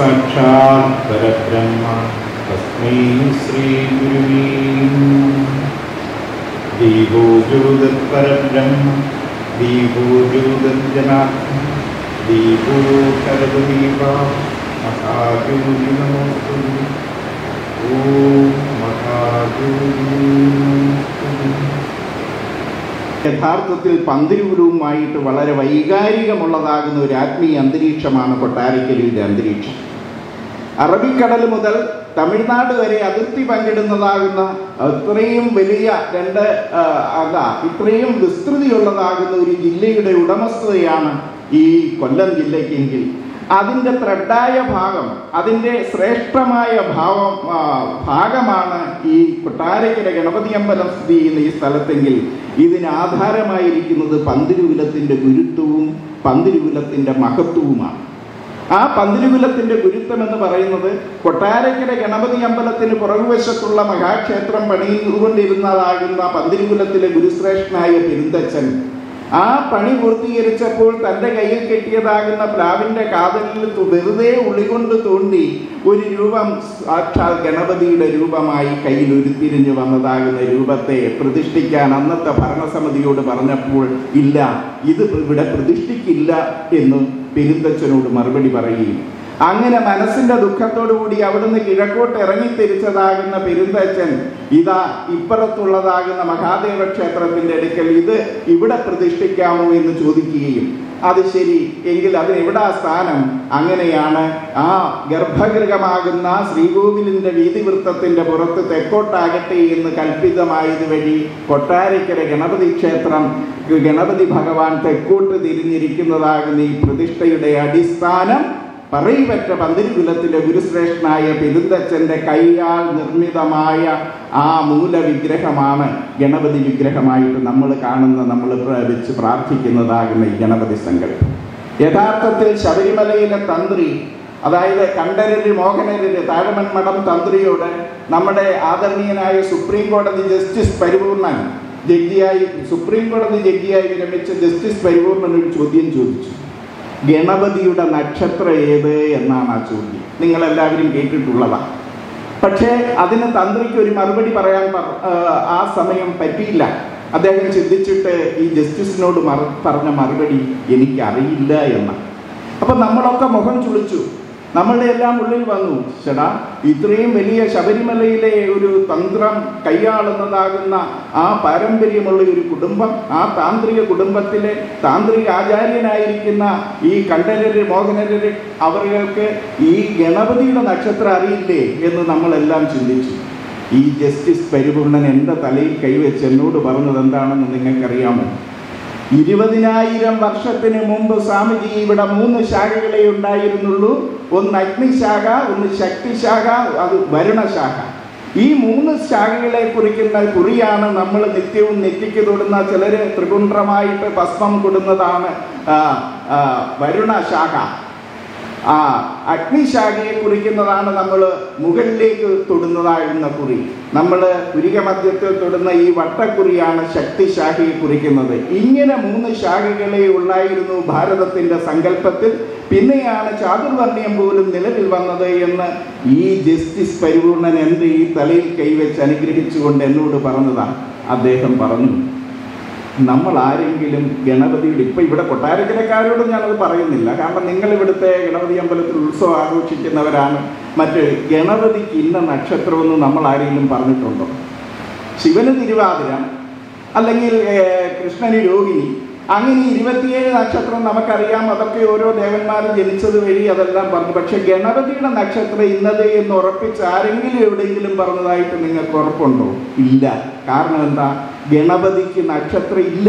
സാക്ഷാത് പരബ്രഹ്മ തസ്മൈ ശ്രീഗുരുവേ ദീപോ ജ്യോതിർപരബ്രഹ്മ ദീപോ ജ്യോതിർജനാത്മ ദീപോ കരദീപ മഹാജ്യോതി നമോസ്തു ഓം മഹാജ്യോതി നമോസ്തുതേ. യഥാർത്ഥത്തിൽ പന്തിരൂരവുമായിട്ട് വളരെ വൈകാരികമുള്ളതാകുന്ന ഒരു ആത്മീയ അന്തരീക്ഷമാണ് കൊട്ടാരക്കലിയുടെ അന്തരീക്ഷം അറബിക്കടൽ മുതൽ തമിഴ്നാട് വരെ അതിർത്തി പങ്കിടുന്നതാകുന്ന ഇത്രയും വലിയ രണ്ട് ആ, അക ഇത്രയും വിസ്തൃതിയുള്ളതാകുന്ന ഒരു ജില്ലയുടെ ഉടമസ്ഥതയാണ് ഈ കൊല്ലം ജില്ലയ്ക്കെങ്കിൽ അതിൻ്റെ ത്രഡായ ഭാഗം അതിൻ്റെ ശ്രേഷ്ഠമായ ഭാവം ആ, ഭാഗമാണ് ഈ കൊട്ടാരക്കര ഗണപതി അമ്പലം സ്ഥിതി ചെയ്യുന്ന ഈ സ്ഥലത്തെങ്കിൽ ഇതിന് ആധാരമായിരിക്കുന്നത് പന്തിരുകുലത്തിൻ്റെ ഗുരുത്വവും പന്തിരുകുലത്തിൻ്റെ മഹത്വവുമാണ് ആ പന്തിരുകുലത്തിന്റെ ഗുരുത്വം എന്ന് പറയുന്നത് കൊട്ടാരക്കര ഗണപതി അമ്പലത്തിന് പുറകുവശത്തുള്ള മഹാക്ഷേത്രം പണിതുകൊണ്ടിരുന്നതാകുന്ന പന്തിരുകുലത്തിലെ ഗുരുശ്രേഷ്ഠനായ പെരുന്തച്ഛൻ ആ പണി പൂർത്തീകരിച്ചപ്പോൾ തൻ്റെ കയ്യിൽ കെട്ടിയതാകുന്ന പ്ലാവിൻ്റെ കാതലിൽ തു- വെറുതെ ഉള്ളികൊണ്ട് തോണ്ടി ഒരു രൂപം സാക്ഷാൽ ഗണപതിയുടെ രൂപമായി കയ്യിൽ ഉരുത്തിരിഞ്ഞു വന്നതാകുന്ന രൂപത്തെ പ്രതിഷ്ഠിക്കാൻ അന്നത്തെ ഭരണസമിതിയോട് പറഞ്ഞപ്പോൾ ഇല്ല ഇത് ഇവിടെ പ്രതിഷ്ഠിക്കില്ല എന്ന് പെരുന്തച്ഛനോട് മറുപടി പറയുകയും അങ്ങനെ മനസ്സിന്റെ ദുഃഖത്തോടു കൂടി അവിടുന്ന് കിഴക്കോട്ട് ഇറങ്ങിത്തിരിച്ചതാകുന്ന പെരുന്തച്ഛൻ ഇതാ ഇപ്പുറത്തുള്ളതാകുന്ന മഹാദേവ ക്ഷേത്രത്തിന്റെ അടുക്കൽ ഇത് ഇവിടെ പ്രതിഷ്ഠിക്കാമോ എന്ന് ചോദിക്കുകയും അത് ശരി എങ്കിൽ അതിന് എവിടാ സ്ഥാനം അങ്ങനെയാണ് ആ ഗർഭഗൃഹമാകുന്ന ശ്രീകോവിലിന്റെ വീതിവൃത്തത്തിന്റെ പുറത്ത് തെക്കോട്ടാകട്ടെ എന്ന് കൽപ്പിതമായത് വഴി കൊട്ടാരക്കര ഗണപതി ക്ഷേത്രം ഗണപതി ഭഗവാൻ തെക്കോട്ട് തിരിഞ്ഞിരിക്കുന്നതാകുന്ന ഈ പ്രതിഷ്ഠയുടെ അടിസ്ഥാനം പറയിപ്പറ്റ പന്തിരികുലത്തിലെ ഗുരുശ്രേഷ്ഠനായ പെരുന്തച്ഛന്റെ കൈയാൽ നിർമ്മിതമായ ആ മൂലവിഗ്രഹമാണ് ഗണപതി വിഗ്രഹമായിട്ട് നമ്മൾ കാണുന്ന നമ്മൾ പ്ര- വെച്ച് പ്രാർത്ഥിക്കുന്നതാകുന്ന ഈ ഗണപതി സങ്കല്പം യഥാർത്ഥത്തിൽ ശബരിമലയിലെ തന്ത്രി അതായത് കണ്ഠരര് മോഹനരര് താഴമൺമഠം തന്ത്രിയോട് നമ്മുടെ ആദരണീയനായ സുപ്രീം കോടതി ജസ്റ്റിസ് പരിപൂർണൻ ജഡ്ജിയായി സുപ്രീം കോടതി ജഡ്ജിയായി വിരമിച്ച ജസ്റ്റിസ് പരിപൂർണൻ ഒരു ചോദ്യം ചോദിച്ചു ഗണപതിയുടെ നക്ഷത്രം ഏത് എന്നാണ് ആ ചോദ്യം നിങ്ങളെല്ലാവരും കേട്ടിട്ടുള്ളതാണ് പക്ഷേ അതിന് തന്ത്രിക്ക് ഒരു മറുപടി പറയാൻ പറ- ആ, ആ സമയം പറ്റിയില്ല അദ്ദേഹം ചിന്തിച്ചിട്ട് ഈ ജസ്റ്റിസിനോട് മറ പറഞ്ഞ മറുപടി എനിക്കറിയില്ല എന്ന് അപ്പം നമ്മളൊക്കെ മുഖം ചുളിച്ചു നമ്മളുടെ എല്ലാം ഉള്ളിൽ വന്നു ചേടാ ഇത്രയും വലിയ ശബരിമലയിലെ ഒരു തന്ത്രം കൈയാളുന്നതാകുന്ന ആ പാരമ്പര്യമുള്ള ഒരു കുടുംബം ആ താന്ത്രിക കുടുംബത്തിലെ താന്ത്രിക ആചാര്യനായിരിക്കുന്ന ഈ കണ്ഠരര് മോഹനരര് അവർക്ക് ഈ ഗണപതിയുടെ നക്ഷത്രം അറിയില്ലേ എന്ന് നമ്മളെല്ലാം ചിന്തിച്ചു ഈ ജസ്റ്റിസ് പരിപൂർണൻ എൻ്റെ തലയിൽ കൈവച്ച് എന്നോട് പറഞ്ഞത് എന്താണെന്ന് നിങ്ങൾക്കറിയാമോ ഇരുപതിനായിരം വർഷത്തിന് മുമ്പ് സ്വാമിജി ഇവിടെ മൂന്ന് ശാഖകളെ ഉണ്ടായിരുന്നുള്ളൂ ഒന്ന് അഗ്നിശാഖ ഒന്ന് ശക്തിശാഖ അത് വരുണശാഖ ഈ മൂന്ന് ശാഖകളെ കുറിക്കുന്ന കുറിയാണ് നമ്മൾ നിത്യവും നെറ്റിക്ക് തൊടുന്ന ചിലര് ത്രിപുണ്ഡ്രമായിട്ട് ഭസ്മം കൊടുന്നതാണ് ആ, ആ, വരുണശാഖ ആ അഗ്നിശാഖയെ കുറിക്കുന്നതാണ് നമ്മൾ മുകളിലേക്ക് തൊടുന്നതാകുന്ന കുറി നമ്മൾ പുരിക മധ്യത്തിൽ തൊടുന്ന ഈ വട്ടക്കുറിയാണ് ശക്തിശാഖയെ കുറിക്കുന്നത് ഇങ്ങനെ മൂന്ന് ശാഖകളെ ഉള്ളായിരുന്നു ഭാരതത്തിന്റെ സങ്കല്പത്തിൽ പിന്നെയാണ് ചാതുർവർണ്ണ്യം പോലും നിലവിൽ വന്നത് എന്ന് ഈ ജസ്റ്റിസ് പരിപൂർണൻ എൻ്റെ ഈ തലയിൽ കൈവച്ച് അനുഗ്രഹിച്ചുകൊണ്ട് എന്നോട് പറഞ്ഞതാണ് അദ്ദേഹം പറഞ്ഞു നമ്മൾ ആരെങ്കിലും ഗണപതിയുടെ ഇപ്പം ഇവിടെ കൊട്ടാരക്കരക്കാരോട് ഞാനത് പറയുന്നില്ല കാരണം നിങ്ങൾ ഇവിടുത്തെ ഗണപതി അമ്പലത്തിൽ ഉത്സവം ആഘോഷിക്കുന്നവരാണ് മറ്റ് ഗണപതിക്ക് ഇന്ന നക്ഷത്രമെന്ന് നമ്മൾ ആരെങ്കിലും പറഞ്ഞിട്ടുണ്ടോ ശിവന് തിരുവാതിര അല്ലെങ്കിൽ ഏർ, കൃഷ്ണന് രോഹിണി അങ്ങനെ ഇരുപത്തിയേഴ് നക്ഷത്രം നമുക്കറിയാം അതൊക്കെ ഓരോ ദേവന്മാർ ജനിച്ചത് വഴി അതെല്ലാം പറഞ്ഞു പക്ഷെ ഗണപതിയുടെ നക്ഷത്രം ഇന്നത് എന്ന് ഉറപ്പിച്ച് ആരെങ്കിലും എവിടെയെങ്കിലും പറഞ്ഞതായിട്ട് നിങ്ങൾക്ക് ഉറപ്പുണ്ടോ ഇല്ല കാരണം എന്താ ഗണപതിക്ക് നക്ഷത്രം ഇല്ല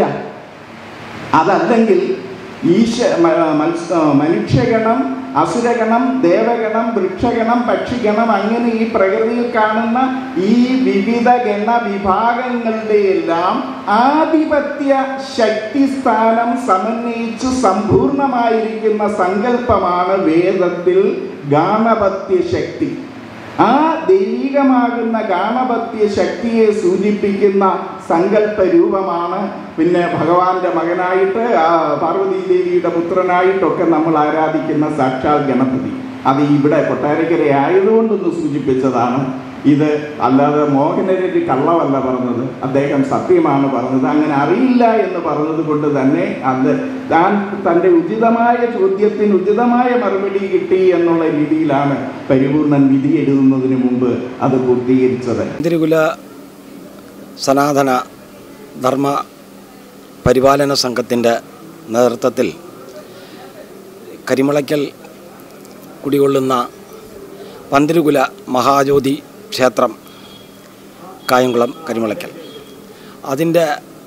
അതല്ലെങ്കിൽ ഈശ മ- മത്സ മനുഷ്യഗണം അസുരഗണം ദേവഗണം വൃക്ഷഗണം പക്ഷിഗണം അങ്ങനെ ഈ പ്രകൃതിയിൽ കാണുന്ന ഈ വിവിധ ഗണ വിഭാഗങ്ങളുടെ എല്ലാം ആധിപത്യ ശക്തിസ്ഥാനം സമന്വയിച്ചു സമ്പൂർണമായിരിക്കുന്ന സങ്കല്പമാണ് വേദത്തിൽ ഗാണപത്യ ശക്തി ആ ദൈവികമാകുന്ന ഗാണപത്യ ശക്തിയെ സൂചിപ്പിക്കുന്ന സങ്കല്പ രൂപമാണ് പിന്നെ ഭഗവാന്റെ മകനായിട്ട് ആ പാർവതി ദേവിയുടെ പുത്രനായിട്ടൊക്കെ നമ്മൾ ആരാധിക്കുന്ന സാക്ഷാൽ ഗണപതി അത് ഇവിടെ കൊട്ടാരക്കര ആയതുകൊണ്ടൊന്ന് സൂചിപ്പിച്ചതാണ് ഇത് അല്ലാതെ മോഹനരൊരു കള്ളമല്ല പറഞ്ഞത് അദ്ദേഹം സത്യമാണ് പറഞ്ഞത് അങ്ങനെ അറിയില്ല എന്ന് പറഞ്ഞത് കൊണ്ട് തന്നെ അത് താൻ തൻ്റെ ഉചിതമായ ചോദ്യത്തിന് ഉചിതമായ മറുപടി കിട്ടി എന്നുള്ള രീതിയിലാണ് പരിപൂർണൻ വിധി എഴുതുന്നതിന് മുമ്പ് അത് പൂർത്തീകരിച്ചത് തിരുകുല സനാതന ധർമ്മ പരിപാലന സംഘത്തിൻ്റെ നേതൃത്വത്തിൽ കരിമളയ്ക്കൽ കുടികൊള്ളുന്ന പന്തിരുകുല മഹാജ്യോതി ക്ഷേത്രം കായംകുളം കരിമളയ്ക്കൽ അതിൻ്റെ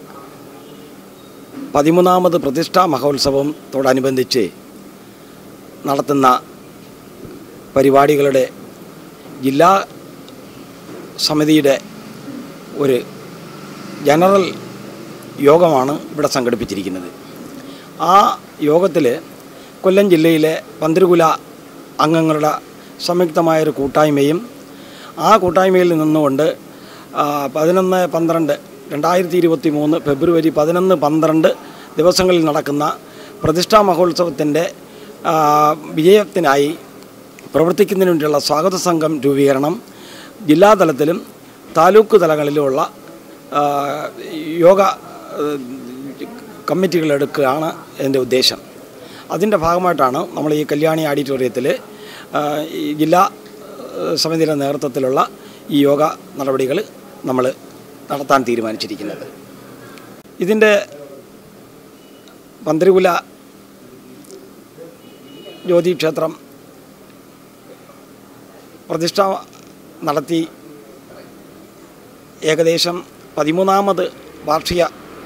പതിമൂന്നാമത് പ്രതിഷ്ഠാ മഹോത്സവത്തോടനുബന്ധിച്ച് നടത്തുന്ന പരിപാടികളുടെ ജില്ലാ സമിതിയുടെ ഒരു ജനറൽ യോഗമാണ് ഇവിടെ സംഘടിപ്പിച്ചിരിക്കുന്നത് ആ യോഗത്തിൽ കൊല്ലം ജില്ലയിലെ പന്തിരുകുല അംഗങ്ങളുടെ സംയുക്തമായൊരു കൂട്ടായ്മയും ആ കൂട്ടായ്മയിൽ നിന്നുകൊണ്ട് ആ, പതിനൊന്ന് പന്ത്രണ്ട് രണ്ടായിരത്തി ഇരുപത്തി മൂന്ന് ഫെബ്രുവരി പതിനൊന്ന് പന്ത്രണ്ട് ദിവസങ്ങളിൽ നടക്കുന്ന പ്രതിഷ്ഠാ മഹോത്സവത്തിൻ്റെ ആ, വിജയത്തിനായി പ്രവർത്തിക്കുന്നതിന് വേണ്ടിയുള്ള സ്വാഗത സംഘം രൂപീകരണം ജില്ലാതലത്തിലും താലൂക്ക് തലങ്ങളിലുമുള്ള ആ, യോഗ ഏഹ്, കമ്മിറ്റികൾ എടുക്കുകയാണ് എൻ്റെ ഉദ്ദേശം അതിൻ്റെ ഭാഗമായിട്ടാണ് നമ്മൾ ഈ കല്യാണി ഓഡിറ്റോറിയത്തിൽ ആ, ഈ ജില്ലാ ഏഹ്, സമിതിയുടെ നേതൃത്വത്തിലുള്ള ഈ യോഗ നടപടികൾ നമ്മൾ നടത്താൻ തീരുമാനിച്ചിരിക്കുന്നത് ഇതിൻ്റെ പന്തരികുല ജ്യോതി ക്ഷേത്രം പ്രതിഷ്ഠ നടത്തി ഏകദേശം പതിമൂന്നാമത് വാർഷിക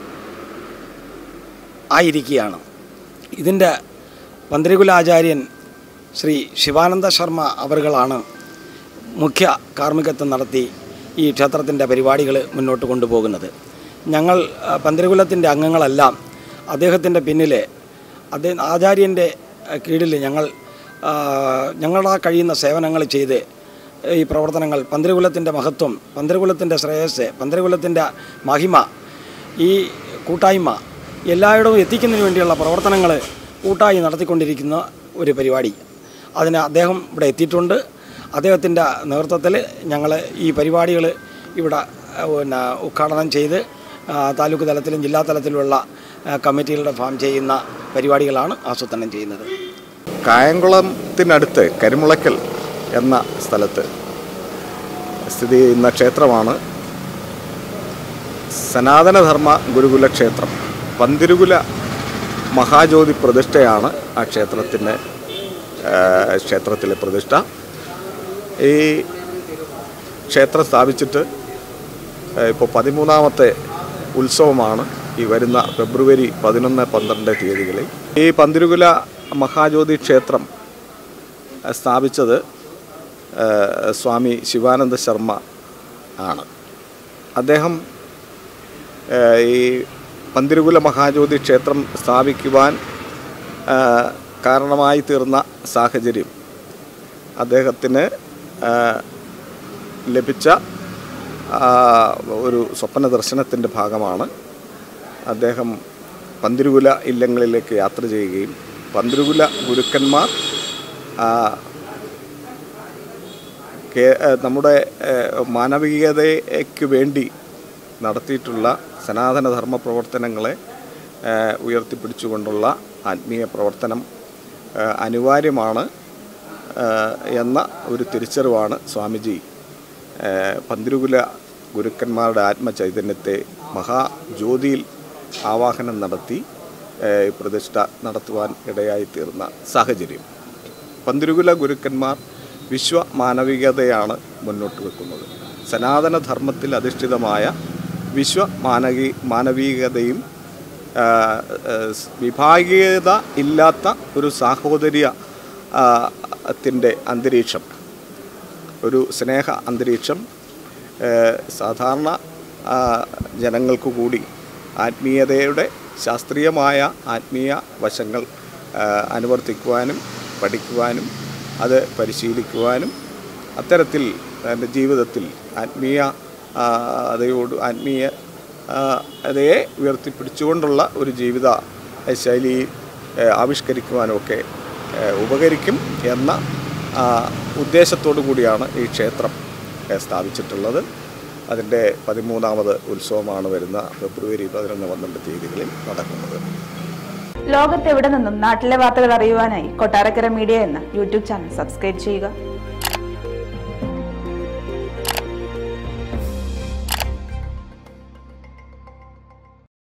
ആയിരിക്കുകയാണ് ഇതിൻ്റെ പന്തരികുലാചാര്യൻ ശ്രീ ശിവാനന്ദ ശർമ്മ അവറുകളാണ് മുഖ്യ കാർമ്മികത്വം നടത്തി ഈ ക്ഷേത്രത്തിൻ്റെ പരിപാടികൾ മുന്നോട്ട് കൊണ്ടുപോകുന്നത് ഞങ്ങൾ ആ, പന്തരികുലത്തിൻ്റെ അംഗങ്ങളെല്ലാം അദ്ദേഹത്തിൻ്റെ പിന്നിൽ അദ്ദേഹം ആചാര്യൻ്റെ ആ, കീഴിൽ ഞങ്ങൾ ആ, ഞങ്ങളാ കഴിയുന്ന സേവനങ്ങൾ ചെയ്ത് ഈ പ്രവർത്തനങ്ങൾ പന്തരികുലത്തിൻ്റെ മഹത്വം പന്തരികുലത്തിൻ്റെ ശ്രേയസ് പന്തരികുലത്തിൻ്റെ മഹിമ ഈ കൂട്ടായ്മ എല്ലായിടവും എത്തിക്കുന്നതിന് വേണ്ടിയുള്ള പ്രവർത്തനങ്ങൾ കൂട്ടായി നടത്തിക്കൊണ്ടിരിക്കുന്ന ഒരു പരിപാടി അതിന് അദ്ദേഹം ഇവിടെ എത്തിയിട്ടുണ്ട് അദ്ദേഹത്തിൻ്റെ നേതൃത്വത്തിൽ ഞങ്ങൾ ഈ പരിപാടികൾ ഇവിടെ ആ, പിന്നെ ഉദ്ഘാടനം ചെയ്ത് ആ, താലൂക്ക് തലത്തിലും ജില്ലാ തലത്തിലുമുള്ള ആ, കമ്മിറ്റികളുടെ ഫാം ചെയ്യുന്ന പരിപാടികളാണ് ആസൂത്രണം ചെയ്യുന്നത് കായംകുളത്തിനടുത്ത് കരിമുളയ്ക്കൽ എന്ന സ്ഥലത്ത് സ്ഥിതി ചെയ്യുന്ന ക്ഷേത്രമാണ് സനാതനധർമ്മ ഗുരുകുല ക്ഷേത്രം പന്തിരുകുല മഹാജ്യോതി പ്രതിഷ്ഠയാണ് ആ ക്ഷേത്രത്തിൻ്റെ ക്ഷേത്രത്തിലെ പ്രതിഷ്ഠ ഈ ക്ഷേത്രം സ്ഥാപിച്ചിട്ട് ഇപ്പോൾ പതിമൂന്നാമത്തെ ഉത്സവമാണ് ഈ വരുന്ന ഫെബ്രുവരി പതിനൊന്ന് പന്ത്രണ്ട് തീയതികളിൽ ഈ പന്തിരുകുല മഹാജ്യോതി ക്ഷേത്രം അഹ് സ്ഥാപിച്ചത് ഏഹ്, സ്വാമി ശിവാനന്ദ ശർമ്മ ആണ് അദ്ദേഹം ഏഹ്, ഈ പന്തിരുകുല മഹാജ്യോതി ക്ഷേത്രം സ്ഥാപിക്കുവാൻ ഏഹ്, കാരണമായി തീർന്ന സാഹചര്യം അദ്ദേഹത്തിന് ഏഹ്, ലഭിച്ച ആ, ഒരു സ്വപ്ന ദർശനത്തിൻ്റെ ഭാഗമാണ് അദ്ദേഹം പന്തിരുകുല ഇല്ലങ്ങളിലേക്ക് യാത്ര ചെയ്യുകയും പന്തിരുകുല ഗുരുക്കന്മാർ ആ, കേ- ഏ, നമ്മുടെ ഏ, മാനവികതയ്ക്ക് വേണ്ടി നടത്തിയിട്ടുള്ള സനാതനധർമ്മ പ്രവർത്തനങ്ങളെ ഏ, ഉയർത്തിപ്പിടിച്ചുകൊണ്ടുള്ള ആത്മീയ പ്രവർത്തനം ഏ, അനിവാര്യമാണ് ഏ, എന്ന ഒരു തിരിച്ചറിവാണ് സ്വാമിജി ഏ, പന്തിരുകുല ഗുരുക്കന്മാരുടെ ആത്മചൈതന്യത്തെ മഹാജ്യോതിയിൽ ആവാഹനം നടത്തി ഏ, പ്രതിഷ്ഠ നടത്തുവാൻ ഇടയായിത്തീർന്ന സാഹചര്യം പന്തിരുകുല ഗുരുക്കന്മാർ വിശ്വ മാനവികതയാണ് മുന്നോട്ട് വെക്കുന്നത് സനാതനധർമ്മത്തിൽ അധിഷ്ഠിതമായ വിശ്വ മാനവി മാനവികതയും ആ, ആ, സ് വിഭാഗീയത ഇല്ലാത്ത ഒരു സാഹോദര്യ ആ, ത്തിൻ്റെ അന്തരീക്ഷം ഒരു സ്നേഹ അന്തരീക്ഷം ഏഹ്, സാധാരണ ആ, ജനങ്ങൾക്ക് കൂടി ആത്മീയതയുടെ ശാസ്ത്രീയമായ ആത്മീയ വശങ്ങൾ ആ, അനുവർത്തിക്കുവാനും പഠിക്കുവാനും അത് പരിശീലിക്കുവാനും അത്തരത്തിൽ തൻ്റെ ജീവിതത്തിൽ ആത്മീയ ആ, അതയോട് ആത്മീയ ആ, അതയെ ഉയർത്തിപ്പിടിച്ചുകൊണ്ടുള്ള ഒരു ജീവിത ശൈലി ഏഹ്, ആവിഷ്കരിക്കുവാനുമൊക്കെ ഏഹ്, ഉപകരിക്കും എന്ന ആ, ഉദ്ദേശത്തോടു കൂടിയാണ് ഈ ക്ഷേത്രം ഏ, സ്ഥാപിച്ചിട്ടുള്ളത് അതിൻ്റെ പതിമൂന്നാമത് ഉത്സവമാണ് വരുന്ന ഫെബ്രുവരി പതിനൊന്ന് പന്ത്രണ്ട് തീയതികളിൽ നടക്കുന്നത് ലോകത്തെവിടെ നിന്നും നാട്ടിലെ വാർത്തകൾ അറിയുവാനായി കൊട്ടാരക്കര മീഡിയ എന്ന യൂട്യൂബ് ചാനൽ സബ്സ്ക്രൈബ് ചെയ്യുക